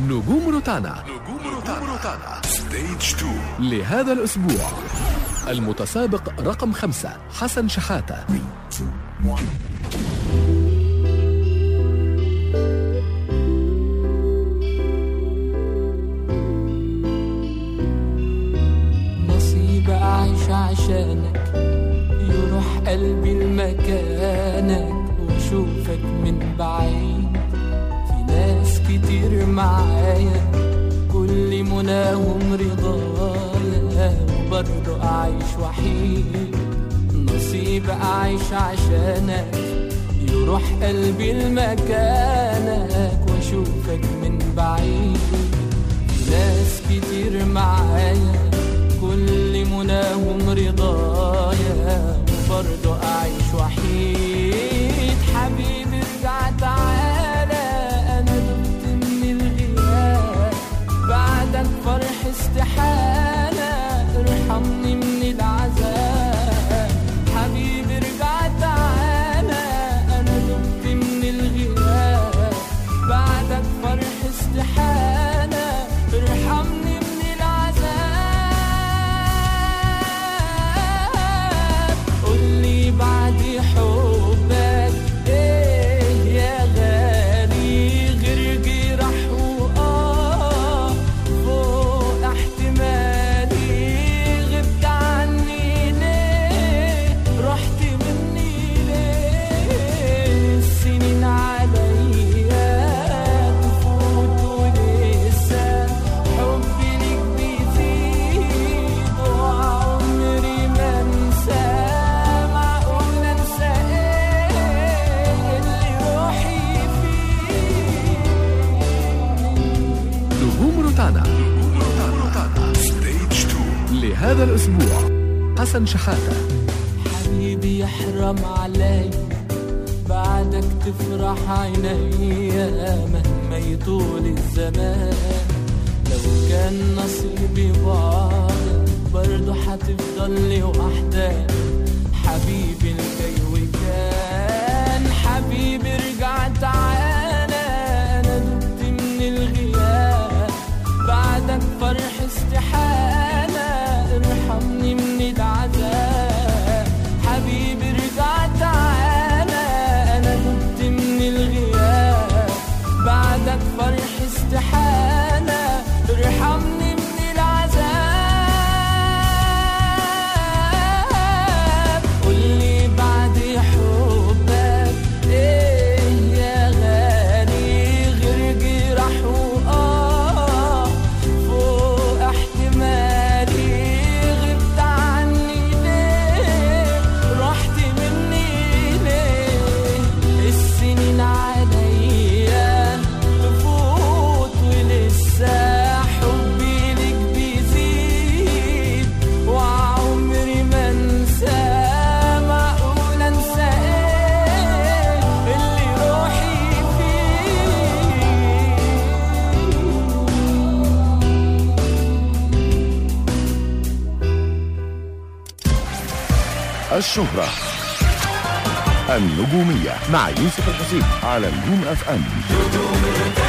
نجوم روتانا نجوم روتانا ستيج 2 لهذا الأسبوع المتسابق رقم خمسة حسن شحاتة نصيب أعيش عشانك يروح قلبي لمكانك واشوفك من بعيد في ناس كتير معايا كل مناهم رضايا وبرضه أعيش وحيد نصيب أعيش عشانك يروح قلبي لمكانك واشوفك من بعيد ناس كتير معايا كل مناهم رضايا وبرضه أعيش وحيد حبيبي ارجع تعالى أنا دمت من الغياب بعدك فرح استحالة ارحمني من العذاب حبيبي ارجع تعالى أنا دمت من الغياب بعدك فرح استحالة ارحمني من العذاب قولي بعد حبك ايه يا غالي غير جرح وآه فوق احتمالي غبت عني ليه رحت مني ليه السنين عليا تفوت ولسه حبي ليك بيزيد وعمري ما انسى معقول انسى ايه اللي روحي فيه نجوم روتانا ستيج 2 لهذا الأسبوع حسن شحاتة حبيبي يحرم علي بعدك تفرح عينيا مهما يطول الزمان لو كان نصيبي بعدك برضه هتفضل لوحدك حبيبي الجاي وكان حبيبي ارجع تعالى انا دبت من الغياب بعدك فرح استحالة ارحمني من العذاب حبيبي ارجع تعالى انا دبت من الغياب بعدك فرح استحالة ارحمني من العذاب قولي بعد حبك ايه يا غالي غير جرح وآه فوق احتمالي غبت عني ليه رحت مني ليه السنين عليا تفوت ولسه حبي لك بيزيد وعمري ما انسى معقول انسى ايه اللي روحي فيه الشهرة النجومية مع يوسف الحسين على نجوم اف ام